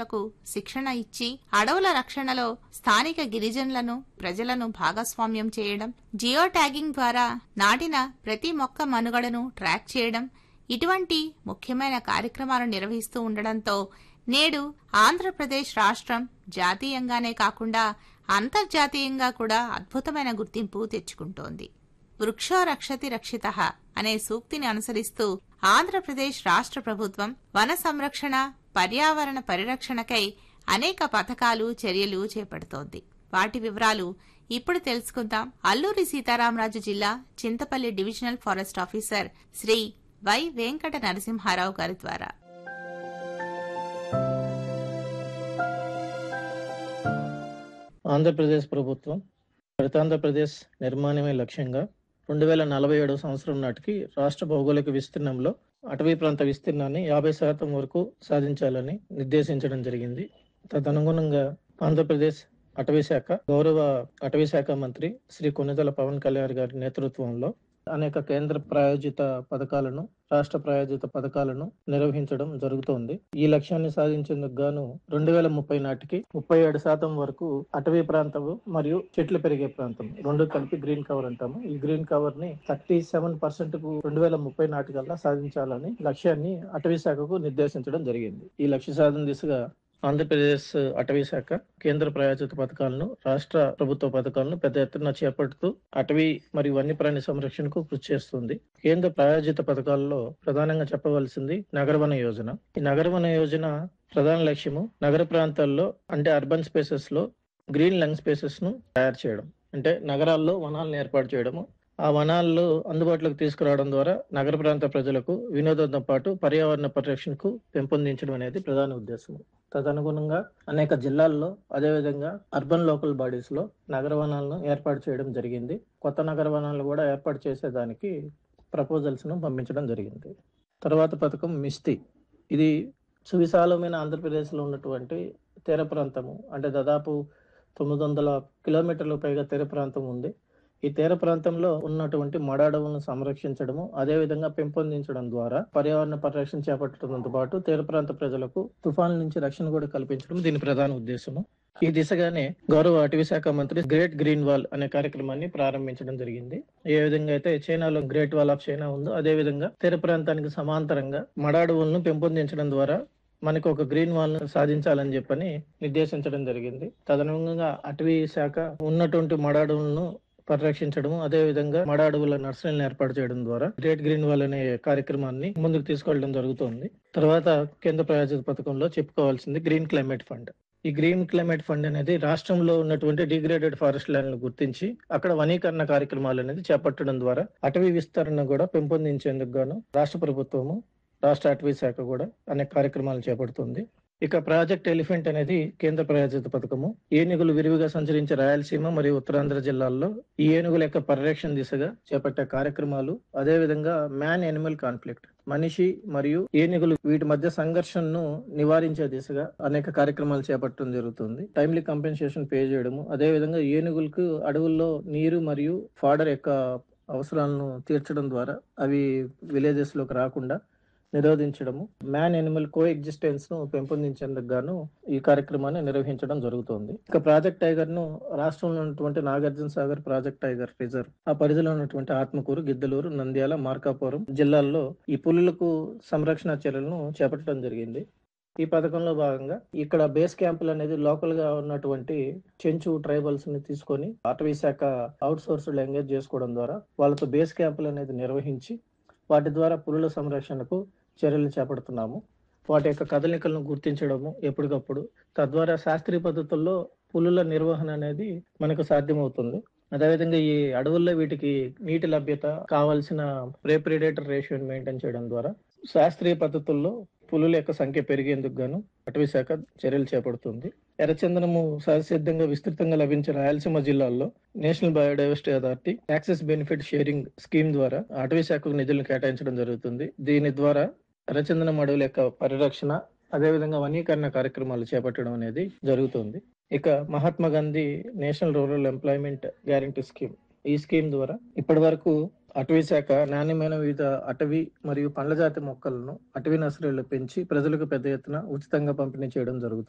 అధికారులకు శిక్షణ ఇచ్చి అడవుల రక్షణలో స్థానిక గిరిజనులను ప్రజలను భాగస్వామ్యం చేయడం జియో ట్యాగింగ్ ద్వారా నాటిన ప్రతి మొక్క మనుగడను ట్రాక్ చేయడం ఇటువంటి ముఖ్యమైన కార్యక్రమాలు నిర్వహిస్తూ ఉండడంతో నేడు ఆంధ్రప్రదేశ్ రాష్ట్రం జాతీయంగానే కాకుండా అంతర్జాతీయంగా కూడా అద్భుతమైన గుర్తింపు తెచ్చుకుంటోంది వృక్షో రక్షతి రక్షిత అనే సూక్తిని అనుసరిస్తూ ఆంధ్రప్రదేశ్ రాష్ట్ర ప్రభుత్వం వన సంరక్షణ పర్యావరణ పరిరక్షణకై అనేక పథకాలు చర్యలు చేపడుతోంది వాటి వివరాలు ఇప్పుడు తెలుసుకుందాం అల్లూరి సీతారామరాజు జిల్లా Chintapalli divisional forest officer Shri Y Venkata Narasimharao గారి ద్వారా ఆంధ్రప్రదేశ్ ప్రభుత్వం హరితాంధ్రప్రదేశ్ నిర్మాణమే లక్ష్యంగా రెండు వేల నలభై ఏడవ సంవత్సరం నాటికి రాష్ట్ర భౌగోళిక విస్తీర్ణంలో అటవీ ప్రాంత విస్తీర్ణాన్ని యాభై శాతం వరకు సాధించాలని నిర్దేశించడం జరిగింది తదనుగుణంగా ఆంధ్రప్రదేశ్ అటవీ శాఖ గౌరవ అటవీ శాఖ మంత్రి శ్రీ కొనిదల పవన్ కళ్యాణ్ గారి నేతృత్వంలో అనేక కేంద్ర ప్రాయోజిత పథకాలను రాష్ట్ర ప్రాయోజిత పథకాలను నిర్వహించడం జరుగుతోంది ఈ లక్ష్యాన్ని సాధించేందుకు గాను రెండు వేల ముప్పై నాటికి ముప్పై ఏడు శాతం వరకు అటవీ ప్రాంతం మరియు చెట్లు పెరిగే ప్రాంతం రెండు కలిపి గ్రీన్ కవర్ అంటాము ఈ గ్రీన్ కవర్ ని థర్టీ సెవెన్ పర్సెంట్ కు రెండు వేల ముప్పై నాటికల్లా సాధించాలని లక్ష్యాన్ని అటవీ శాఖకు నిర్దేశించడం జరిగింది ఈ లక్ష్య సాధన దిశగా ఆంధ్రప్రదేశ్ అటవీ శాఖ కేంద్ర ప్రాయోజిత పథకాలను రాష్ట్ర ప్రభుత్వ పథకాలను పెద్ద ఎత్తున చేపడుతూ అటవీ మరియు వన్యప్రాణి సంరక్షణకు కృషి చేస్తుంది కేంద్ర ప్రాయోజిత పథకాల్లో ప్రధానంగా చెప్పవలసింది నగరవన యోజన ఈ నగరవన యోజన ప్రధాన లక్ష్యము నగర ప్రాంతాల్లో అంటే అర్బన్ స్పేసెస్ లో గ్రీన్ లంగ్ స్పేసెస్ ను తయారు చేయడం అంటే నగరాల్లో వనాలను ఏర్పాటు చేయడము ఆ వనాల్లో అందుబాటులోకి తీసుకురావడం ద్వారా నగర ప్రాంత ప్రజలకు వినోదంతో పాటు పర్యావరణ పరిరక్షణకు పెంపొందించడం అనేది ప్రధాన ఉద్దేశం తదనుగుణంగా అనేక జిల్లాల్లో అదేవిధంగా అర్బన్ లోకల్ బాడీస్ లో నగర వనాలను ఏర్పాటు చేయడం జరిగింది కొత్త నగర వనాలను కూడా ఏర్పాటు చేసేదానికి ప్రపోజల్స్ ను పంపించడం జరిగింది తర్వాత పథకం మిస్తి ఇది సువిశాలమైన ఆంధ్రప్రదేశ్లో ఉన్నటువంటి తీర ప్రాంతము అంటే దాదాపు తొమ్మిది వందల కిలోమీటర్ల పైగా తీర ప్రాంతం ఉంది ఈ తీర ప్రాంతంలో ఉన్నటువంటి మడాడవులను సంరక్షించడము అదేవిధంగా పెంపొందించడం ద్వారా పర్యావరణ పరిరక్షణ చేపట్టడంతో పాటు తీర ప్రాంత ప్రజలకు తుఫాన్ నుంచి రక్షణ కూడా కల్పించడం దీని ప్రధాన ఉద్దేశము ఈ దిశగానే గౌరవ అటవీ శాఖ మంత్రి గ్రేట్ గ్రీన్ వాల్ అనే కార్యక్రమాన్ని ప్రారంభించడం జరిగింది ఏ విధంగా అయితే చైనాలో గ్రేట్ వాల్ ఆఫ్ చైనా ఉందో అదే విధంగా తీర ప్రాంతానికి సమాంతరంగా మడాడవులను పెంపొందించడం ద్వారా మనకు ఒక గ్రీన్ వాల్ సాధించాలని చెప్పని నిర్దేశించడం జరిగింది తదనుగుణంగా అటవీ శాఖ ఉన్నటువంటి మడాడవులను పరిరక్షించడం అదే విధంగా మడ అడవుల నర్సరీలను ఏర్పాటు చేయడం ద్వారా గ్రేట్ గ్రీన్ వాల్ అనే కార్యక్రమాన్ని ముందుకు తీసుకెళ్లడం జరుగుతోంది తర్వాత కేంద్ర ప్రాయోజిత పథకంలో చెప్పుకోవాల్సింది గ్రీన్ క్లైమేట్ ఫండ్ ఈ గ్రీన్ క్లైమేట్ ఫండ్ అనేది రాష్ట్రంలో ఉన్నటువంటి డిగ్రేడెడ్ ఫారెస్ట్ ల్యాండ్లను గుర్తించి అక్కడ వనీకరణ కార్యక్రమాలు అనేది చేపట్టడం ద్వారా అటవీ విస్తరణ కూడా పెంపొందించేందుకు గాను రాష్ట్ర ప్రభుత్వము రాష్ట్ర అటవీ శాఖ కూడా అనేక కార్యక్రమాలు చేపడుతుంది ఇక ప్రాజెక్ట్ ఎలిఫెంట్ అనేది కేంద్ర ప్రాయోజిత పథకము ఏనుగులు విరివిగా సంచరించే రాయలసీమ మరియు ఉత్తరాంధ్ర జిల్లాల్లో ఈ ఏనుగుల యొక్క పరిరక్షణ దిశగా చేపట్టే కార్యక్రమాలు అదే విధంగా మ్యాన్ ఎనిమల్ కాన్ఫ్లిక్ట్ మనిషి మరియు ఏనుగులు వీటి మధ్య సంఘర్షణను నివారించే దిశగా అనేక కార్యక్రమాలు చేపట్టడం జరుగుతుంది టైమ్లీ కంపెన్సేషన్ పే చేయడము అదే విధంగా ఏనుగులకు అడవుల్లో నీరు మరియు ఫాడర్ యొక్క అవసరాలను తీర్చడం ద్వారా అవి విలేజెస్ లోకి రాకుండా నిరోధించడము మ్యాన్ ఎనిమల్ కో ఎగ్జిస్టెన్స్ ను పెంపొందించేందుకు గాను ఈ కార్యక్రమాన్ని నిర్వహించడం జరుగుతోంది ఇక ప్రాజెక్ట్ టైగర్ ను రాష్ట్రంలో ఉన్నటువంటి Nagarjuna Sagar project tiger reserve ఆ పరిధిలో ఉన్నటువంటి ఆత్మకూరు గిద్దలూరు నంద్యాల మార్కాపురం జిల్లాల్లో ఈ పులులకు సంరక్షణ చర్యలను చేపట్టడం జరిగింది ఈ పథకంలో భాగంగా ఇక్కడ బేస్ క్యాంపులు అనేది లోకల్ గా ఉన్నటువంటి చెంచు ట్రైబల్స్ ని తీసుకొని అటవీ శాఖ అవుట్ సోర్స్డ్ ఎంగేజ్ చేసుకోవడం ద్వారా వాళ్ళతో బేస్ క్యాంపులు అనేది నిర్వహించి వాటి ద్వారా పులుల సంరక్షణకు చర్యలు చేపడుతున్నాము వాటి యొక్క కదలికలను గుర్తించడము ఎప్పటికప్పుడు తద్వారా శాస్త్రీయ పద్ధతుల్లో పులుల నిర్వహణ అనేది మనకు సాధ్యమవుతుంది అదేవిధంగా ఈ అడవుల్లో వీటికి నీటి లభ్యత కావాల్సిన ప్రే ప్రిడేటర్ రేషియోని మెయింటైన్ చేయడం ద్వారా శాస్త్రీయ పద్ధతుల్లో పులుల యొక్క సంఖ్య పెరిగేందుకు గాను అటవీ శాఖ చర్యలు చేపడుతుంది ఎర్రచందనము సహసిద్ధంగా విస్తృతంగా లభించిన రాయలసీమ జిల్లాల్లో national biodiversity authority access benefit sharing scheme ద్వారా అటవీ శాఖకు నిధులను కేటాయించడం జరుగుతుంది దీని ద్వారా ఎర్రచందనం అడవుల యొక్క పరిరక్షణ అదేవిధంగా వనీకరణ కార్యక్రమాలు చేపట్టడం అనేది జరుగుతుంది ఇక Mahatma Gandhi national rural employment guarantee scheme ఈ స్కీమ్ ద్వారా ఇప్పటి వరకు అటవీ శాఖ నాణ్యమైన వివిధ అటవీ మరియు పండ్ల జాతి మొక్కలను అటవీ నర్సరీలో పెంచి ప్రజలకు పెద్ద ఎత్తున ఉచితంగా పంపిణీ చేయడం జరుగుతుంది